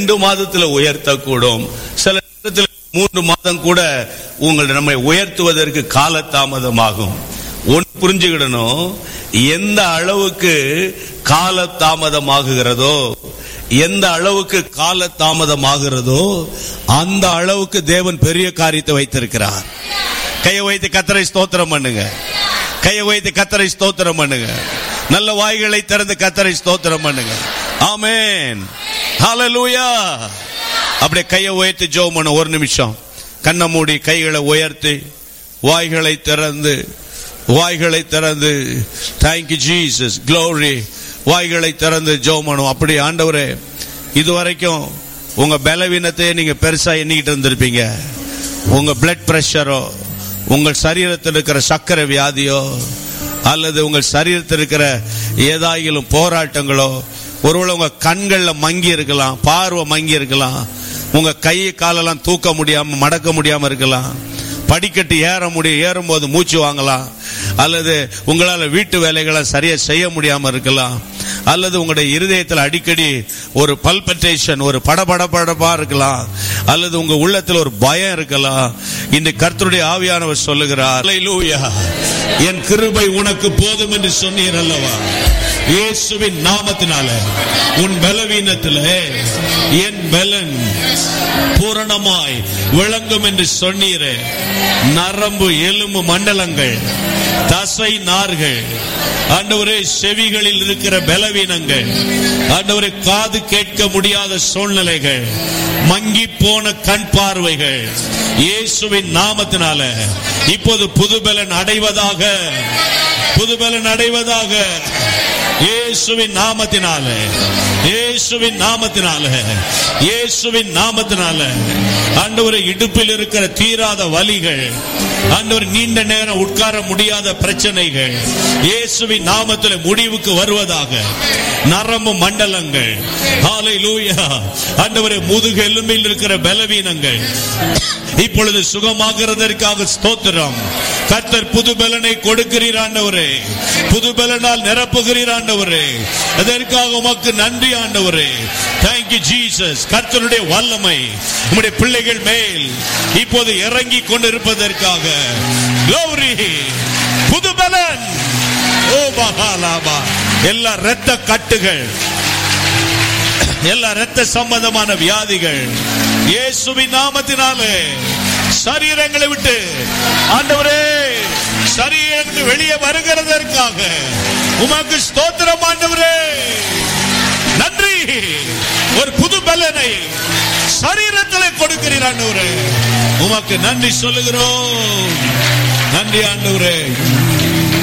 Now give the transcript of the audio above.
ரெண்டு மாதத்துல உயர்த்தக்கூடும் சில நேரத்தில் மூன்று மாதம் கூட உங்களை நம்மை உயர்த்துவதற்கு காலதாமதமாகும் ஒன்று புரிஞ்சுக்கிடணும் எந்த அளவுக்கு காலதாமதமாகுகிறதோ எந்த அளவுக்கு காலதாமதமாகிறதோ அந்த அளவுக்கு தேவன் பெரிய காரியத்தை வைத்திருக்கிறார் கையை வைத்து கத்தரை ஸ்தோத்திரம் பண்ணுங்க கையை வைத்து கத்தரை ஸ்தோத்திரம் பண்ணுங்க நல்ல வாய்களை திறந்து கத்தரை ஸ்தோத்திரம் பண்ணுங்க ஆமென் ஹalleluya அப்படியே கையை உயர்த்தி ஜெபம் பண்ண ஒரு நிமிஷம் கண்ணை மூடி கைகளை உயர்த்தி வாய்களை திறந்து வாய்களை திறந்து தேங்க்யூ ஜீசஸ் க்ளோரி வாய்களை திறந்து ஜெபம் பண்ணும் அப்படி ஆண்டவரே இதுவரைக்கும் உங்க பலவீனத்தை நீங்க பெருசா எண்ணிக்கிட்டு இருந்திருப்பீங்க உங்க பிளட் பிரஷரோ உங்கள் சரீரத்தில் இருக்கிற சக்கரை வியாதியோ அல்லது உங்கள் சரீரத்தில் இருக்கிற ஏதாயிலும் போராட்டங்களோ ஒருவேளை உங்க கண்கள்ல மங்கி இருக்கலாம் பார்வை மங்கி இருக்கலாம் உங்க கை காலெல்லாம் தூக்க முடியாம மடக்க முடியாம இருக்கலாம் படிக்கட்டு ஏற முடியும் ஏறும்போது மூச்சு வாங்கலாம் அல்லது உங்களால வீட்டு வேலைகளை சரியா செய்ய முடியாம இருக்கலாம் அல்லது உங்களுடைய இருதயத்தில் அடிக்கடி ஒரு பல்பட்டேஷன் ஒரு படபடபடப்பா இருக்கலாம் அல்லது உங்க உள்ளத்தில் ஒரு பயம் இருக்கலாம் இந்த கர்த்தருடைய ஆவியானவர் சொல்லுகிறார் அல்லேலூயா என் கிருபை உனக்கு போதும் என்று சொன்னீர் அல்லவா இயேசுவின் நாமத்தினால உன் பலவீனத்திலே என் பலன் பூரணமாய் விளங்கும் என்று சொன்னீரே நரம்பு எலும்பு மண்டலங்கள் தசை நார்கள் ஆண்டவரே செவிகளில் இருக்கிற பலவீனங்கள் ஆண்டவரே காது கேட்க முடியாத சூழ்நிலைகள் மங்கி போன கண் பார்வைகள் இயேசுவின் நாமத்தினால இப்போது புதுபலன் அடைவதாக புதுபலன் அடைவதாக இயேசுவின் நாமத்தினால இயேசுவின் நாமத்தினால இயேசுவின் நாமத்தினால ஆண்டவரை இடுப்பில் இருக்கிற தீராத வலிகள் ஆண்டவர் நீண்ட நேரம் உட்கார முடியாத பிரச்சனைகள் இயேசுவின் நாமத்தில் முடிவுக்கு வருவதாக நரம்பு மண்டலங்கள் ஹalleluya ஆண்டவரே முதுகு எலும்பில் இருக்கிற பலவீனங்கள் இப்பொழுது சுகமாகிறதற்காக ஸ்தோத்திரம் கர்த்தர் புது பலனை கொடுக்கிறீர் ஆண்டவரே புது பலனால் நிரப்புகிறீர் ஆண்டவரே அதற்காக உமக்கு நன்றி ஆண்டவரே தேங்க்யூ ஜீசஸ் கர்த்தருடைய வல்லமை உம்முடைய பிள்ளைகள் மேல் இப்போது இறங்கி கொண்டிருப்பதற்காக glory புது பலன் ஓ மகாலாபா எல்லா இரத்த கட்டுகள் எல்லா இரத்த சம்பந்தமான வியாதிகள் இயேசுவின் நாமத்தினாலே சரீரங்களை விட்டு ஆண்டவரே சரீரங்கள் வெளியே வருகிறதற்காக உமக்கு ஸ்தோத்திரம் ஆண்டவரே நன்றி ஒரு புது பலனை சரீரத்தில் கொடுக்கிறீர் ஆண்டவரே உமக்கு நன்றி சொல்லுகிறோம் நன்றி ஆண்டவரே